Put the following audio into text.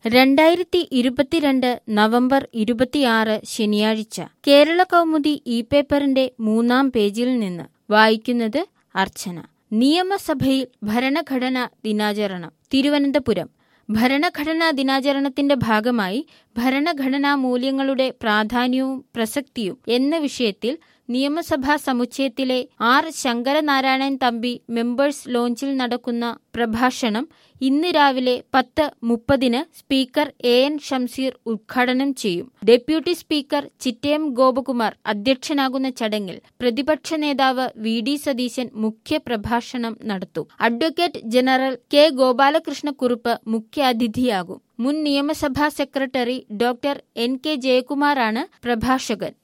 രണ്ടായിരത്തി ഇരുപത്തിരണ്ട് നവംബർ ഇരുപത്തിയാറ് ശനിയാഴ്ച കേരള കൗമുദി ഇ പേപ്പറിന്റെ മൂന്നാം പേജിൽ നിന്ന് വായിക്കുന്നത് അർച്ചന നിയമസഭയിൽ ഭരണഘടനാ ദിനാചരണം തിരുവനന്തപുരം ഭരണഘടനാ ദിനാചരണത്തിന്റെ ഭാഗമായി ഭരണഘടനാ മൂല്യങ്ങളുടെ പ്രാധാന്യവും പ്രസക്തിയും എന്ന വിഷയത്തിൽ നിയമസഭാ സമുച്ചയത്തിലെ ആർ ശങ്കരനാരായണൻ തമ്പി മെമ്പേഴ്സ് ലോഞ്ചിൽ നടക്കുന്ന പ്രഭാഷണം ഇന്ന് രാവിലെ പത്ത് മുപ്പതിന് സ്പീക്കർ എ എൻ ഷംസീർ ഉദ്ഘാടനം ചെയ്യും ഡെപ്യൂട്ടി സ്പീക്കർ ചിറ്റയം ഗോപകുമാർ അധ്യക്ഷനാകുന്ന ചടങ്ങിൽ പ്രതിപക്ഷ നേതാവ് വി ഡി സതീശൻ മുഖ്യ പ്രഭാഷണം നടത്തും അഡ്വക്കേറ്റ് ജനറൽ കെ ഗോപാലകൃഷ്ണക്കുറുപ്പ് മുഖ്യാതിഥിയാകും മുൻ നിയമസഭാ സെക്രട്ടറി ഡോക്ടർ എൻ കെ ജയകുമാറാണ് പ്രഭാഷകൻ